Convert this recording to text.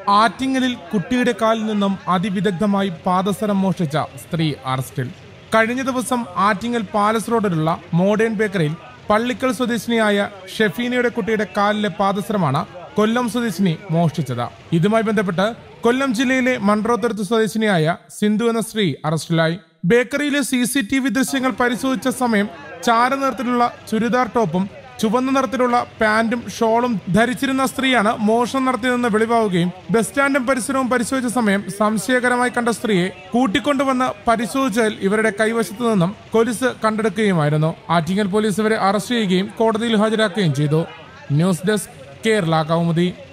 ആറ്റിങ്ങലിൽ കുട്ടിയുടെ കാലിൽ നിന്നും അതിവിദഗ്ധമായി പാദസരം മോഷ്ടിച്ച സ്ത്രീ അറസ്റ്റിൽ കഴിഞ്ഞ ദിവസം ആറ്റിങ്ങൽ പാലസ് റോഡിലുള്ള മോഡേൺ ബേക്കറിയിൽ പള്ളിക്കൽ സ്വദേശിനിയായ ഷെഫീനയുടെ കുട്ടിയുടെ കാലിലെ പാദസരമാണ് കൊല്ലം സ്വദേശിനി മോഷ്ടിച്ചത് ഇതുമായി ബന്ധപ്പെട്ട് കൊല്ലം ജില്ലയിലെ മൺട്രോത്തുരുത്ത് സ്വദേശിനിയായ സിന്ധു എന്ന സ്ത്രീ അറസ്റ്റിലായി ബേക്കറിയിലെ സി സി ടി വി ദൃശ്യങ്ങൾ പരിശോധിച്ച സമയം ചാരനിറത്തിലുള്ള ചുരിദാർ ടോപ്പും ചുവന്ന നിറത്തിലുള്ള പാന്റും ഷോളും ധരിച്ചിരുന്ന സ്ത്രീയാണ് മോഷണം നടത്തിയതെന്ന് വെളിവാവുകയും ബസ് സ്റ്റാൻഡും പരിസരവും പരിശോധിച്ച സമയം സംശയകരമായി കണ്ട സ്ത്രീയെ കൂട്ടിക്കൊണ്ടുവന്ന് പരിശോധിച്ചതിൽ ഇവരുടെ കൈവശത്തു നിന്നും പോലീസ് കണ്ടെടുക്കുകയുമായിരുന്നു ആറ്റിങ്ങൽ പോലീസ് ഇവരെ അറസ്റ്റ് ചെയ്യുകയും കോടതിയിൽ ഹാജരാക്കുകയും ചെയ്തു ന്യൂസ് ഡെസ്ക് കേരള കൗമുദി